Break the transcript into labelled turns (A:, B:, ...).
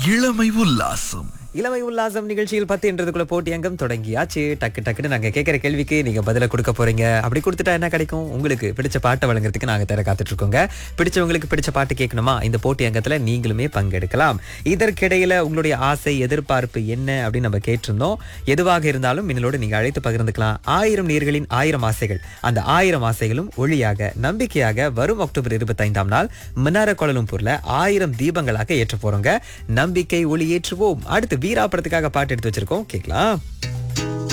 A: இளமை உல்லாசம்
B: இளமை உல்லாசம் நிகழ்ச்சியில் பத்து என்றதுக்குள்ள போட்டி அங்கம் தொடங்கியாச்சு டக்கு டக்குன்னு நாங்க கேட்கிற கேள்விக்கு நீங்க பதில கொடுக்க போறீங்க அப்படி கொடுத்துட்டா என்ன கிடைக்கும் உங்களுக்கு பிடிச்ச பாட்டை வழங்குறதுக்கு நாங்க தர காத்துட்டு இருக்கோங்க பிடிச்சவங்களுக்கு பிடிச்ச பாட்டு கேட்கணுமா இந்த போட்டி அங்கத்துல நீங்களுமே பங்கெடுக்கலாம் இதற்கிடையில உங்களுடைய ஆசை எதிர்பார்ப்பு என்ன அப்படின்னு நம்ம கேட்டிருந்தோம் எதுவாக இருந்தாலும் மின்னலோடு நீங்க அழைத்து பகிர்ந்துக்கலாம் ஆயிரம் நீர்களின் ஆயிரம் ஆசைகள் அந்த ஆயிரம் ஆசைகளும் ஒளியாக நம்பிக்கையாக வரும் அக்டோபர் இருபத்தைந்தாம் நாள் மினார கோலலம்பூர்ல ஆயிரம் தீபங்களாக ஏற்ற போறோங்க நம்பிக்கை ஒளி ஏற்றுவோம் அடுத்து வீரா படத்துக்காக பாட்டு எடுத்து வச்சிருக்கோம் கேட்கலாம்